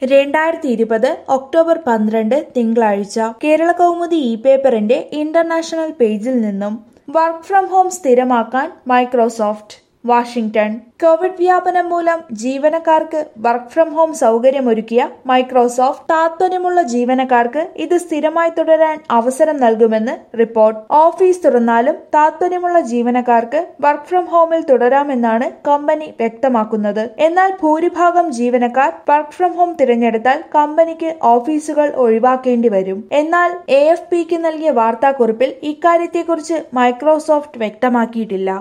രണ്ടായിരത്തി ഇരുപത് ഒക്ടോബർ പന്ത്രണ്ട് തിങ്കളാഴ്ച കേരള കൗമുദി ഇ പേപ്പറിന്റെ ഇന്റർനാഷണൽ പേജിൽ നിന്നും വർക്ക് ഫ്രം ഹോം സ്ഥിരമാക്കാൻ മൈക്രോസോഫ്റ്റ് വാഷിംഗ്ടൺ കോവിഡ് വ്യാപനം മൂലം ജീവനക്കാർക്ക് വർക്ക് ഫ്രം ഹോം സൗകര്യമൊരുക്കിയ മൈക്രോസോഫ്റ്റ് താത്പര്യമുള്ള ജീവനക്കാർക്ക് ഇത് സ്ഥിരമായി തുടരാൻ അവസരം നൽകുമെന്ന് റിപ്പോർട്ട് ഓഫീസ് തുറന്നാലും താത്പര്യമുള്ള ജീവനക്കാർക്ക് വർക്ക് ഫ്രം ഹോമിൽ തുടരാമെന്നാണ് കമ്പനി വ്യക്തമാക്കുന്നത് എന്നാൽ ഭൂരിഭാഗം ജീവനക്കാർ വർക്ക് ഫ്രം ഹോം തിരഞ്ഞെടുത്താൽ കമ്പനിക്ക് ഓഫീസുകൾ ഒഴിവാക്കേണ്ടി വരും എന്നാൽ എ എഫ് പിക്ക് നൽകിയ വാർത്താക്കുറിപ്പിൽ ഇക്കാര്യത്തെക്കുറിച്ച് മൈക്രോസോഫ്റ്റ് വ്യക്തമാക്കിയിട്ടില്ല